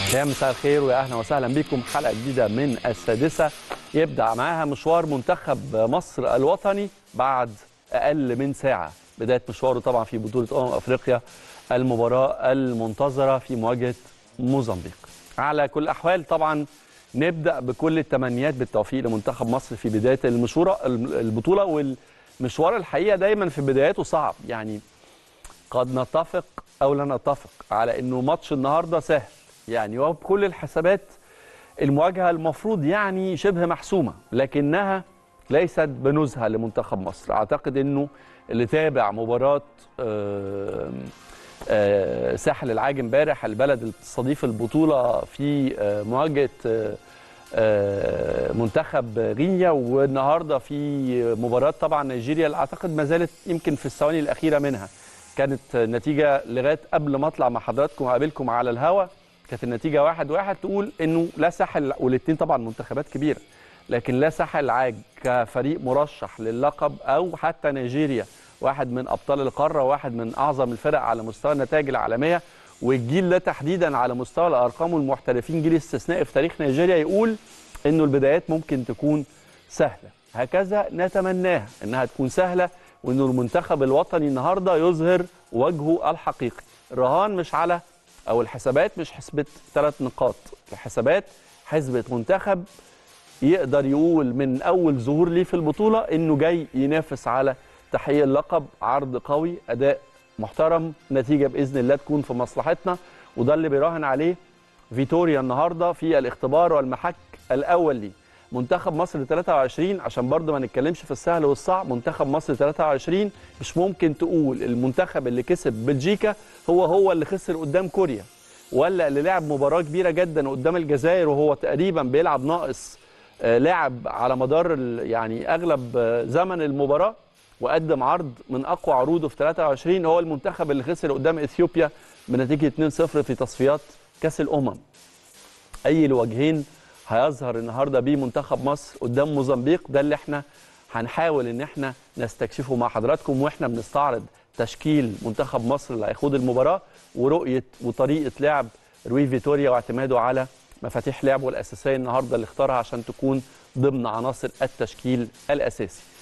يا مساء الخير ويا اهلا وسهلا بكم حلقه جديده من السادسه يبدا معاها مشوار منتخب مصر الوطني بعد اقل من ساعه بدايه مشواره طبعا في بطوله امم افريقيا المباراه المنتظره في مواجهه موزمبيق على كل الاحوال طبعا نبدا بكل التمنيات بالتوفيق لمنتخب مصر في بدايه المشوره البطوله والمشوار الحقيقه دايما في بداياته صعب يعني قد نتفق او لا نتفق على انه ماتش النهارده سهل يعني وبكل الحسابات المواجهه المفروض يعني شبه محسومه لكنها ليست بنزهه لمنتخب مصر اعتقد انه اللي تابع مباراه آه آه ساحل العاج امبارح البلد اللي بتستضيف البطوله في آه مواجهه منتخب غينيا والنهارده في مباراه طبعا نيجيريا اللي اعتقد ما زالت يمكن في الثواني الاخيره منها كانت النتيجه لغايه قبل ما اطلع مع حضراتكم وقابلكم على الهوا كانت النتيجه واحد واحد تقول انه لا ساحل والاثنين طبعا منتخبات كبيره لكن لا ساحل العاج كفريق مرشح للقب او حتى نيجيريا واحد من ابطال القاره واحد من اعظم الفرق على مستوى النتائج العالميه والجيل ده تحديدا على مستوى الارقام والمحترفين جيل استثنائي في تاريخ نيجيريا يقول انه البدايات ممكن تكون سهله هكذا نتمناها انها تكون سهله وانه المنتخب الوطني النهارده يظهر وجهه الحقيقي الرهان مش على او الحسابات مش حسبه ثلاث نقاط الحسابات حسبه منتخب يقدر يقول من اول ظهور ليه في البطوله انه جاي ينافس على تحقيق اللقب عرض قوي اداء محترم نتيجه باذن الله تكون في مصلحتنا وده اللي بيراهن عليه فيتوريا النهارده في الاختبار والمحك الاول ليه منتخب مصر 23 عشان برضه ما نتكلمش في السهل والصعب منتخب مصر 23 مش ممكن تقول المنتخب اللي كسب بلجيكا هو هو اللي خسر قدام كوريا ولا اللي لعب مباراه كبيره جدا قدام الجزائر وهو تقريبا بيلعب ناقص لاعب على مدار يعني اغلب زمن المباراه وقدم عرض من اقوى عروضه في 23 هو المنتخب اللي خسر قدام اثيوبيا بنتيجه 2-0 في تصفيات كاس الامم اي الوجهين هيظهر النهارده بيه منتخب مصر قدام موزمبيق ده اللي احنا هنحاول ان احنا نستكشفه مع حضراتكم واحنا بنستعرض تشكيل منتخب مصر اللي هيخوض المباراه ورؤيه وطريقه لعب روي فيتوريا واعتماده على مفاتيح لعبه الاساسيه النهارده اللي اختارها عشان تكون ضمن عناصر التشكيل الاساسي.